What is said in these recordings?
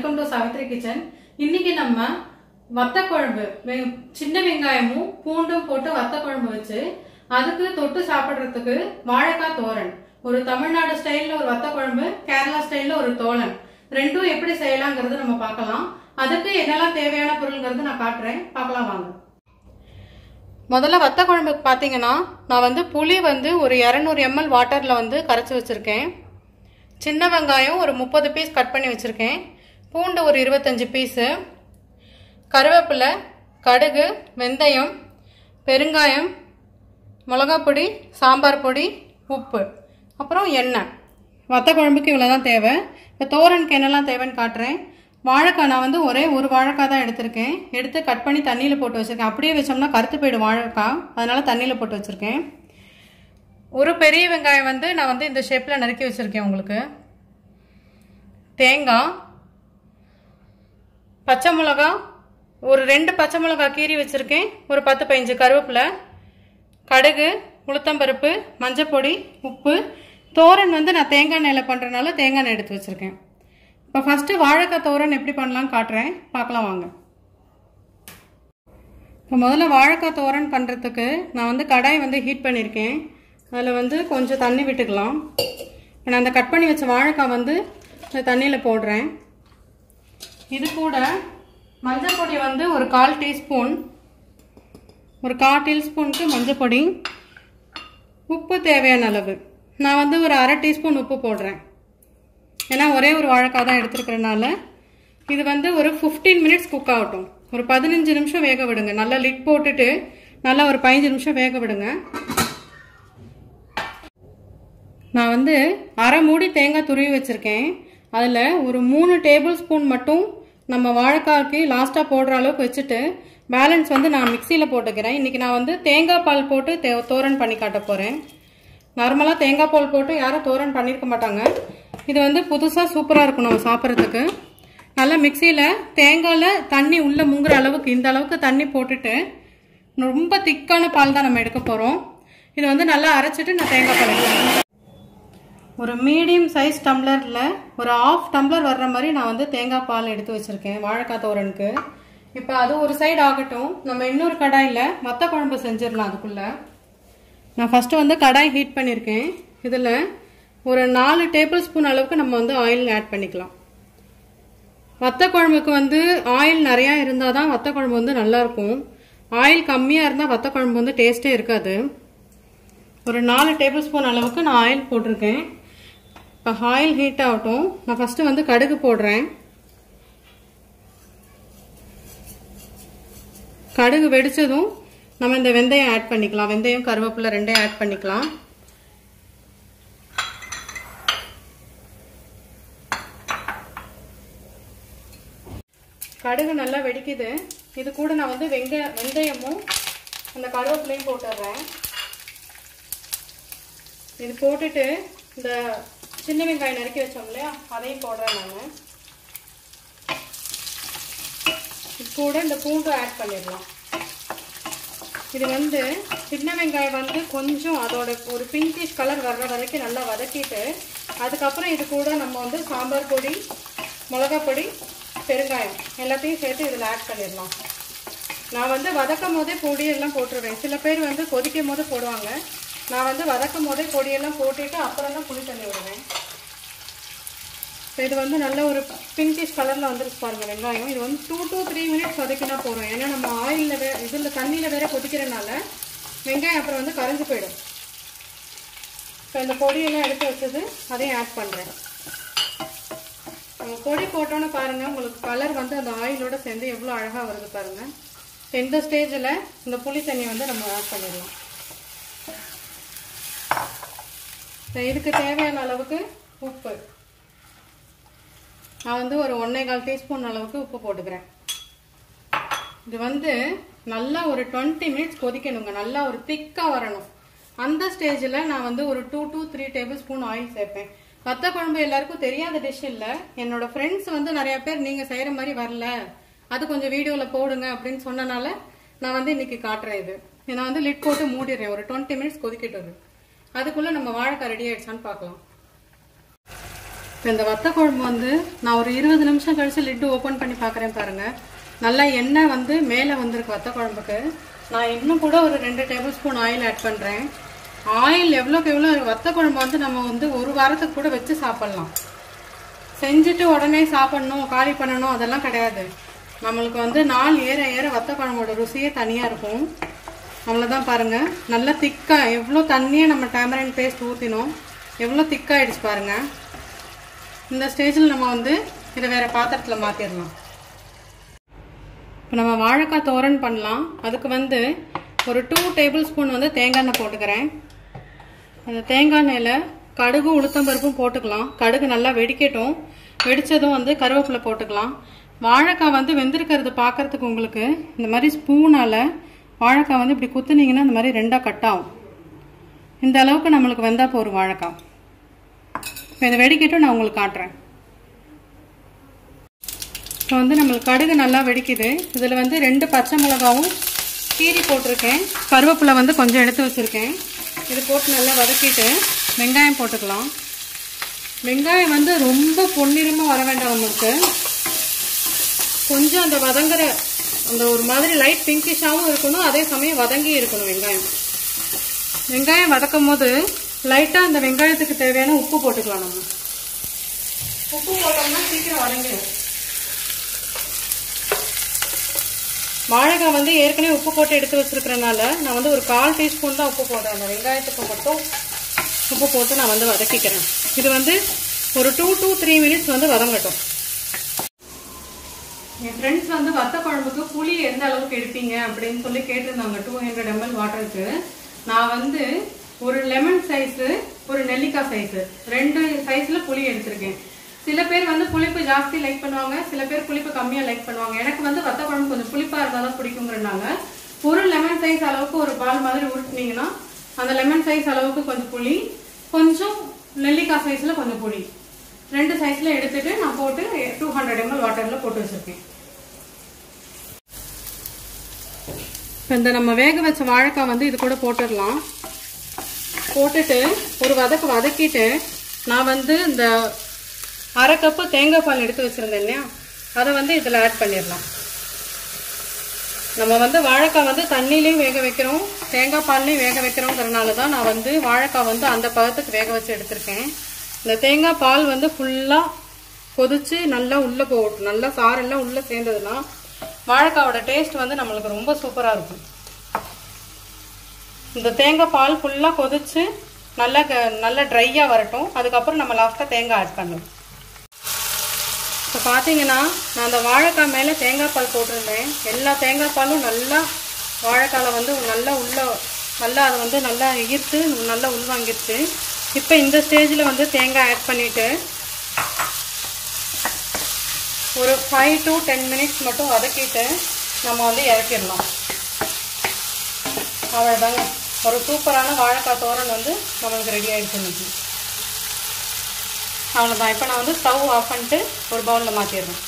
welcome to Savitri kitchen இன்னைக்கு நம்ம வத்த குழம்பு வெ- சின்ன வெங்காயமும் பூண்டும் போட்டு வத்த குழம்பு வச்சு அதுக்கு தொட்டு சாப்பிடுறதுக்கு வாழைக்காய் தோரன் ஒரு தமிழ்நாடு ஸ்டைல்ல ஒரு வத்த குழம்பு கேரளா ஸ்டைல்ல ஒரு தோலன் ரெண்டும் எப்படி செய்யலாங்கிறது நம்ம பார்க்கலாம் அதுக்கு என்னெல்லாம் தேவையான பொருள்ங்கிறது நான் காட்டுறேன் பார்க்கலாம் வாங்க முதல்ல வத்த குழம்புக்கு பார்த்தீங்கன்னா நான் வந்து புளி வந்து ஒரு இரநூறு எம்எல் வாட்டரில் வந்து கரைச்சி வச்சுருக்கேன் சின்ன வெங்காயம் ஒரு முப்பது பீஸ் கட் பண்ணி வச்சுருக்கேன் பூண்டு ஒரு இருபத்தஞ்சி பீஸு கருவேப்பிலை கடுகு வெந்தயம் பெருங்காயம் மிளகாப் பொடி சாம்பார் பொடி உப்பு அப்புறம் எண்ணெய் வத்த குழம்புக்கு இவ்வளோ தான் தேவை இப்போ தோரனுக்கு என்னெல்லாம் தேவைன்னு காட்டுறேன் வாழைக்காய் நான் வந்து ஒரே ஒரு வாழைக்காய் தான் எடுத்திருக்கேன் எடுத்து கட் பண்ணி தண்ணியில் போட்டு வச்சுருக்கேன் அப்படியே வச்சோம்னா கருத்து போயிடும் வாழைக்காய் அதனால தண்ணியில் போட்டு வச்சுருக்கேன் ஒரு பெரிய வெங்காயம் வந்து நான் வந்து இந்த ஷேப்பில் நறுக்கி வச்சுருக்கேன் உங்களுக்கு தேங்காய் பச்சை மிளகா ஒரு ரெண்டு பச்சை மிளகா கீறி வச்சுருக்கேன் ஒரு பத்து பதினஞ்சு கருவேப்பிலை கடுகு உளுத்தம்பருப்பு மஞ்சப்பொடி உப்பு தோரன் வந்து நான் தேங்காய் எண்ணெயில் பண்ணுறதுனால தேங்காய் எண்ணெய் எடுத்து வச்சுருக்கேன் இப்போ ஃபஸ்ட்டு வாழைக்காய் தோரன் எப்படி பண்ணலாம்னு காட்டுறேன் பார்க்கலாம் வாங்க இப்போ முதல்ல வாழைக்காய் தோரன் பண்ணுறதுக்கு நான் வந்து கடாய் வந்து ஹீட் பண்ணியிருக்கேன் அதில் வந்து கொஞ்சம் தண்ணி விட்டுக்கலாம் இப்போ நான் அந்த கட் பண்ணி வச்ச வாழைக்காய் வந்து இந்த தண்ணியில் போடுறேன் இது கூட மஞ்சள் பொடி வந்து ஒரு கால் டீஸ்பூன் ஒரு கால் டீஸ்பூனுக்கு மஞ்சள் பொடி உப்பு தேவையான அளவு நான் வந்து ஒரு அரை டீஸ்பூன் உப்பு போடுறேன் ஏன்னா ஒரே ஒரு வாழைக்காய் தான் எடுத்துருக்கிறனால இது வந்து ஒரு ஃபிஃப்டீன் மினிட்ஸ் குக் ஆகட்டும் ஒரு பதினஞ்சு நிமிஷம் வேக விடுங்க நல்லா லிட் போட்டுட்டு நல்லா ஒரு பதினஞ்சு நிமிஷம் வேக விடுங்க நான் வந்து அரை மூடி தேங்காய் துருவி வச்சுருக்கேன் அதில் ஒரு மூணு டேபிள் ஸ்பூன் மட்டும் நம்ம வாழைக்காய்க்கு லாஸ்ட்டாக போடுற அளவுக்கு வச்சுட்டு பேலன்ஸ் வந்து நான் மிக்சியில் போட்டுக்கிறேன் இன்றைக்கி நான் வந்து தேங்காய் பால் போட்டு தே தோரன் பண்ணி காட்ட போகிறேன் நார்மலாக தேங்காய் பால் போட்டு யாரும் தோரன் பண்ணியிருக்க மாட்டாங்க இது வந்து புதுசாக சூப்பராக இருக்கும் நம்ம சாப்பிட்றதுக்கு நல்லா மிக்சியில் தேங்காயில் தண்ணி உள்ளே முங்குற அளவுக்கு இந்த அளவுக்கு தண்ணி போட்டுட்டு ரொம்ப திக்கான பால் தான் நம்ம எடுக்க போகிறோம் இதை வந்து நல்லா அரைச்சிட்டு நான் தேங்காய் பால் எடுக்கிறேன் ஒரு மீடியம் சைஸ் டம்ளரில் ஒரு ஆஃப் டம்ளர் வர்ற மாதிரி நான் வந்து தேங்காய் பால் எடுத்து வச்சுருக்கேன் வாழைக்காய் தோரனுக்கு இப்போ அது ஒரு சைடு ஆகட்டும் நம்ம இன்னொரு கடாயில் வத்த குழம்பு செஞ்சிடலாம் அதுக்குள்ளே நான் ஃபஸ்ட்டு வந்து கடாய் ஹீட் பண்ணியிருக்கேன் இதில் ஒரு நாலு டேபிள் ஸ்பூன் அளவுக்கு நம்ம வந்து ஆயில் ஆட் பண்ணிக்கலாம் வத்த குழம்புக்கு வந்து ஆயில் நிறையா இருந்தால் தான் வத்த குழம்பு வந்து நல்லாயிருக்கும் ஆயில் கம்மியாக இருந்தால் வத்த குழம்பு வந்து டேஸ்ட்டே இருக்காது ஒரு நாலு டேபிள் ஸ்பூன் அளவுக்கு நான் ஆயில் போட்டிருக்கேன் இப்போ ஆயில் ஹீட் ஆகட்டும் நான் ஃபஸ்ட்டு வந்து கடுகு போடுறேன் கடுகு வெடிச்சதும் நம்ம இந்த வெந்தயம் ஆட் பண்ணிக்கலாம் வெந்தயம் கருவேப்பிலை ரெண்டையும் ஆட் பண்ணிக்கலாம் கடுகு நல்லா வெடிக்குது இது கூட நான் வந்து வெங்க வெந்தயமும் அந்த கருவேப்பிலையும் போட்டுடுறேன் இது போட்டுட்டு இந்த சின்ன வெங்காயம் நறுக்கி வச்சோம் இல்லையா அதையும் போடுறேன் நான் இது கூட இந்த பூண்டும் ஆட் பண்ணிடலாம் இது வந்து சின்ன வெங்காயம் வந்து கொஞ்சம் அதோட ஒரு பிங்கிஷ் கலர் வர்ற வரைக்கும் நல்லா வதக்கிட்டு அதுக்கப்புறம் இது கூட நம்ம வந்து சாம்பார் பொடி மிளகா பொடி பெருங்காயம் எல்லாத்தையும் சேர்த்து இதில் ஆட் பண்ணிடலாம் நான் வந்து வதக்கும் போதே பொடியெல்லாம் போட்டுருவேன் சில பேர் வந்து கொதிக்கும் போது போடுவாங்க நான் வந்து வதக்கும் போதே பொடியெல்லாம் போட்டுட்டு அப்புறம் தான் புளி தண்ணி விடுவேன் இப்போ இது வந்து நல்ல ஒரு பிங்கிஷ் கலரில் வந்துருச்சு பாருங்க வெங்காயம் இது வந்து டூ டூ த்ரீ மினிட்ஸ் வதக்கினா போகிறோம் ஏன்னா நம்ம ஆயிலில் வே இதில் தண்ணியில் வேற கொதிக்கிறனால வெங்காயம் அப்புறம் வந்து கரைஞ்சு போயிடும் இப்போ இந்த பொடியெல்லாம் எடுத்து வச்சது அதையும் ஆட் பண்ணுறேன் நம்ம பொடி போட்டோன்னு பாருங்கள் உங்களுக்கு கலர் வந்து அந்த ஆயிலோட சேர்ந்து எவ்வளோ அழகாக வருது பாருங்கள் இந்த ஸ்டேஜில் இந்த புளி தண்ணியை வந்து நம்ம ஆட் பண்ணிடலாம் இதுக்கு தேவையான அளவுக்கு உப்பு நான் வந்து ஒரு ஒன்றே கால் டீஸ்பூன் அளவுக்கு உப்பு போட்டுக்கிறேன் இது வந்து நல்லா ஒரு டுவெண்ட்டி மினிட்ஸ் கொதிக்கணுங்க நல்லா ஒரு திக்காக வரணும் அந்த ஸ்டேஜில் நான் வந்து ஒரு two to three tablespoon oil சேர்ப்பேன் வத்த குழம்பு எல்லாருக்கும் தெரியாத டிஷ் இல்லை என்னோட ஃப்ரெண்ட்ஸ் வந்து நிறைய பேர் நீங்கள் செய்கிற மாதிரி வரல அது கொஞ்சம் வீடியோவில் போடுங்க அப்படின்னு சொன்னனால நான் வந்து இன்னைக்கு காட்டுறேன் இது நான் வந்து லிட் போட்டு மூடிடுறேன் ஒரு டுவெண்ட்டி மினிட்ஸ் கொதிக்கிட்டு அதுக்குள்ளே நம்ம வாழைக்காய் ரெடி ஆயிடுச்சான்னு பார்க்கலாம் இப்போ இந்த வத்த குழம்பு வந்து நான் ஒரு இருபது நிமிஷம் கழிச்சு லிட்டு ஓப்பன் பண்ணி பார்க்குறேன் பாருங்க நல்லா எண்ணெய் வந்து மேலே வந்திருக்கு வத்த குழம்புக்கு நான் இன்னும் கூட ஒரு ரெண்டு டேபிள் ஸ்பூன் ஆயில் ஆட் பண்ணுறேன் ஆயில் எவ்வளோக்கு எவ்வளோ வத்த குழம்பு வந்து நம்ம வந்து ஒரு வாரத்துக்கு கூட வச்சு சாப்பிட்லாம் செஞ்சுட்டு உடனே சாப்பிடணும் காலி பண்ணணும் அதெல்லாம் கிடையாது நம்மளுக்கு வந்து நாள் ஏற ஏற வத்த குழம்போட ருசியே தனியாக இருக்கும் அவ்வளோதான் பாருங்கள் நல்லா திக்காக எவ்வளோ தண்ணியை நம்ம டேமரன் பேஸ்ட் ஊற்றினோம் எவ்வளோ திக்காயிடுச்சு பாருங்கள் இந்த ஸ்டேஜில் நம்ம வந்து இதை வேறு பாத்திரத்தில் மாற்றிடலாம் இப்போ நம்ம வாழைக்காய் தோரன் பண்ணலாம் அதுக்கு வந்து ஒரு டூ டேபிள் ஸ்பூன் வந்து தேங்காய் எண்ணெய் போட்டுக்கிறேன் அந்த தேங்காய் எண்ணெயில் கடுகும் உளுத்தம்பருப்பும் போட்டுக்கலாம் கடுகு நல்லா வெடிக்கட்டும் வெடித்ததும் வந்து கருவேப்பிலை போட்டுக்கலாம் வாழைக்காய் வந்து வெந்திருக்கிறது பார்க்கறதுக்கு உங்களுக்கு இந்த மாதிரி ஸ்பூனால் வாழைக்காய் வந்து இப்படி குத்துனீங்கன்னா இந்த மாதிரி ரெண்டாக கட் ஆகும் இந்த அளவுக்கு நம்மளுக்கு வெந்தால் போதும் வாழைக்காய் இப்போ இதை வெடிக்கட்டும் நான் உங்களுக்கு காட்டுறேன் இப்போ வந்து நம்மளுக்கு கடுகு நல்லா வெடிக்குது இதில் வந்து ரெண்டு பச்சை மிளகாவும் கீரி போட்டிருக்கேன் கருவேப்பிலை வந்து கொஞ்சம் எடுத்து வச்சுருக்கேன் இது போட்டு நல்லா வதக்கிட்டு வெங்காயம் போட்டுக்கலாம் வெங்காயம் வந்து ரொம்ப பொன்னிறமாக வர வேண்டாம் நம்மளுக்கு கொஞ்சம் அந்த வதங்குற அந்த ஒரு மாதிரி லைட் பிங்கிஷாகவும் இருக்கணும் அதே சமயம் வதங்கி இருக்கணும் வெங்காயம் வெங்காயம் வதக்கும் போது லைட்டாக அந்த வெங்காயத்துக்கு தேவையான உப்பு போட்டுக்கலாம் நம்ம உப்பு போட்டோம்னா சீக்கிரம் வதங்கிடும் வாழைக்காய் வந்து ஏற்கனவே உப்பு போட்டு எடுத்து வச்சிருக்கிறனால நான் வந்து ஒரு கால் டீஸ்பூன் தான் உப்பு போடுறேன் அந்த வெங்காயத்துக்கு மட்டும் உப்பு போட்டு நான் வந்து வதக்கிக்கிறேன் இது வந்து ஒரு டூ டூ த்ரீ மினிட்ஸ் வந்து வதங்கட்டும் என் ஃப்ரெண்ட்ஸ் வந்து வத்த குழம்புக்கு புளி எந்த அளவுக்கு எடுப்பீங்க அப்படின்னு சொல்லி கேட்டிருந்தாங்க டூ ஹண்ட்ரட் எம்எல் வாட்டருக்கு நான் வந்து ஒரு லெமன் சைஸு ஒரு நெல்லிக்காய் சைஸு ரெண்டு சைஸில் புளி எடுத்திருக்கேன் சில பேர் வந்து புளிப்பு ஜாஸ்தி லைக் பண்ணுவாங்க சில பேர் புளிப்பு கம்மியாக லைக் பண்ணுவாங்க எனக்கு வந்து வத்த குழம்பு கொஞ்சம் புளிப்பாக இருந்தால் தான் பிடிக்குங்கிறனால ஒரு லெமன் சைஸ் அளவுக்கு ஒரு பால் மாதிரி உருட்டினீங்கன்னா அந்த லெமன் சைஸ் அளவுக்கு கொஞ்சம் புளி கொஞ்சம் நெல்லிக்காய் சைஸில் கொஞ்சம் புளி ரெண்டு சைஸில் எடுத்துட்டு நான் போட்டு டூ ஹண்ட்ரட் எம்எல் வாட்டரில் போட்டு வச்சுருக்கேன் இப்போ இந்த நம்ம வேக வச்ச வாழைக்காய் வந்து இது கூட போட்டுடலாம் போட்டுட்டு ஒரு வதக்கு வதக்கிட்டு நான் வந்து இந்த அரை கப்பு தேங்காய் பால் எடுத்து வச்சுருந்தேன் இல்லையா அதை வந்து இதில் ஆட் பண்ணிடலாம் நம்ம வந்து வாழைக்காய் வந்து தண்ணிலையும் வேக வைக்கிறோம் தேங்காய் பால்லையும் வேக வைக்கிறோங்கிறனால தான் நான் வந்து வாழைக்காய் வந்து அந்த பதத்துக்கு வேக வச்சு எடுத்திருக்கேன் இந்த தேங்காய் பால் வந்து ஃபுல்லாக கொதிச்சு நல்லா உள்ளே போகட்டும் நல்லா சாரெல்லாம் உள்ளே சேர்ந்ததுன்னா வாழைக்காவோட டேஸ்ட் வந்து நம்மளுக்கு ரொம்ப சூப்பராக இருக்கும் இந்த தேங்காய் பால் ஃபுல்லாக கொதிச்சு நல்லா நல்லா ட்ரையாக வரட்டும் அதுக்கப்புறம் நம்ம லாஸ்ட்டாக தேங்காய் ஆட் பண்ணணும் இப்போ பார்த்தீங்கன்னா நான் அந்த வாழைக்காய் மேலே தேங்காய் பால் போட்டிருந்தேன் எல்லா தேங்காய் பாலும் நல்லா வாழைக்காயில் வந்து நல்லா உள்ள நல்லா அதை வந்து நல்லா ஈர்த்து நல்லா உள்வாங்கிருச்சு இப்போ இந்த ஸ்டேஜில் வந்து தேங்காய் ஆட் பண்ணிவிட்டு ஒரு ஃபைவ் டு டென் மினிட்ஸ் மட்டும் வதக்கிட்டு நம்ம வந்து இறக்கிடலாம் அவ்வளோதாங்க ஒரு சூப்பரான வாழைக்காய் தோரன் வந்து நம்மளுக்கு ரெடி ஆகிடுச்சு இன்னைக்கு அவ்வளோதான் இப்போ நான் வந்து ஸ்டவ் ஆஃப் பண்ணிட்டு ஒரு பவுலில் மாற்றிடுறேன்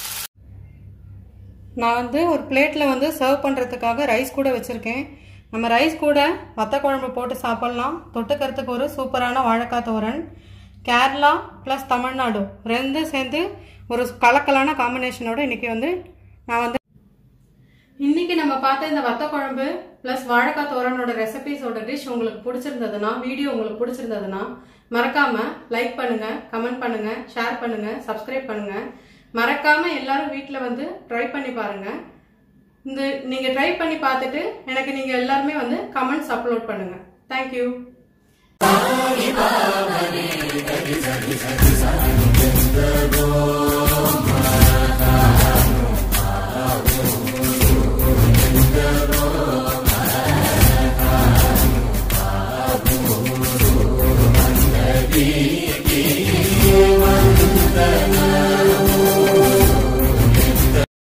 நான் வந்து ஒரு பிளேட்டில் வந்து சர்வ் பண்ணுறதுக்காக ரைஸ் கூட வச்சுருக்கேன் நம்ம ரைஸ் கூட வத்த குழம்பு போட்டு சாப்பிட்லாம் தொட்டுக்கிறதுக்கு ஒரு சூப்பரான வாழைக்காய் தோரன் கேரளா ப்ளஸ் தமிழ்நாடு ரெண்டும் சேர்ந்து ஒரு கலக்கலான காம்பினேஷனோட இன்னைக்கு வந்து நான் வந்து இன்னைக்கு நம்ம பார்த்த இந்த வத்த குழம்பு ப்ளஸ் வாழைக்காய் தோரனோட ரெசிபிஸோட டிஷ் உங்களுக்கு பிடிச்சிருந்ததுன்னா வீடியோ உங்களுக்கு பிடிச்சிருந்ததுன்னா மறக்காம லைக் பண்ணுங்க கமெண்ட் பண்ணுங்க ஷேர் பண்ணுங்க சப்ஸ்கிரைப் பண்ணுங்க மறக்காம எல்லாரும் வீட்டில் வந்து ட்ரை பண்ணி பாருங்க இந்த நீங்க ட்ரை பண்ணி பார்த்துட்டு எனக்கு நீங்க எல்லாருமே வந்து கமெண்ட்ஸ் அப்லோட் பண்ணுங்க தேங்க்யூ Go